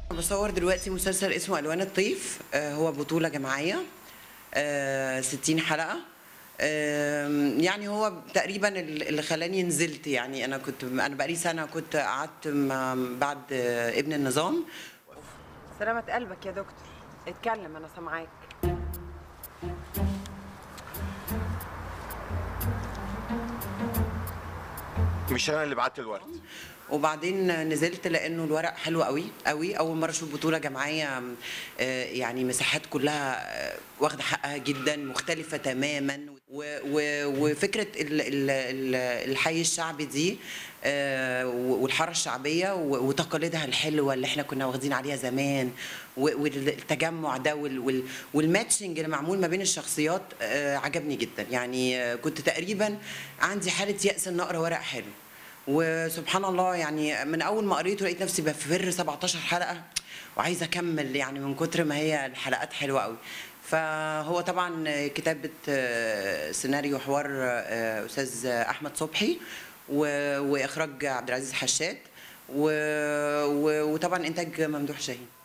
بصور دلوقتي مسلسل اسمه الوان الطيف آه، هو بطوله جماعيه آه، 60 حلقه آم، يعني هو تقريبا اللي خلاني نزلت يعني انا كنت انا بقالي سنه كنت قعدت مع- بعد آه، ابن النظام سلامة قلبك يا دكتور اتكلم انا سامعاك مش انا اللي بعت الورد وبعدين نزلت لانه الورق حلو قوي قوي اول مره اشوف بطوله جماعيه آه، يعني مساحات كلها آه، واخده حقها جدا مختلفه تماما و- و- وفكره ال- ال- ال- الحي الشعبي دي آه، والحاره الشعبيه و- وتقاليدها الحلوه اللي احنا كنا واخدين عليها زمان و- والتجمع ده وال- وال- والماتشنج اللي معمول ما بين الشخصيات آه، عجبني جدا يعني آه، كنت تقريبا عندي حاله يأس ان اقرا ورق حلو وسبحان الله يعني من اول ما قريته لقيت نفسي بفر 17 حلقه وعايزه اكمل يعني من كتر ما هي الحلقات حلوه قوي فهو طبعا كتابه آه، سيناريو حوار آه، استاذ احمد صبحي و- واخراج عبد العزيز حشاد و- و- وطبعا انتاج ممدوح شاهين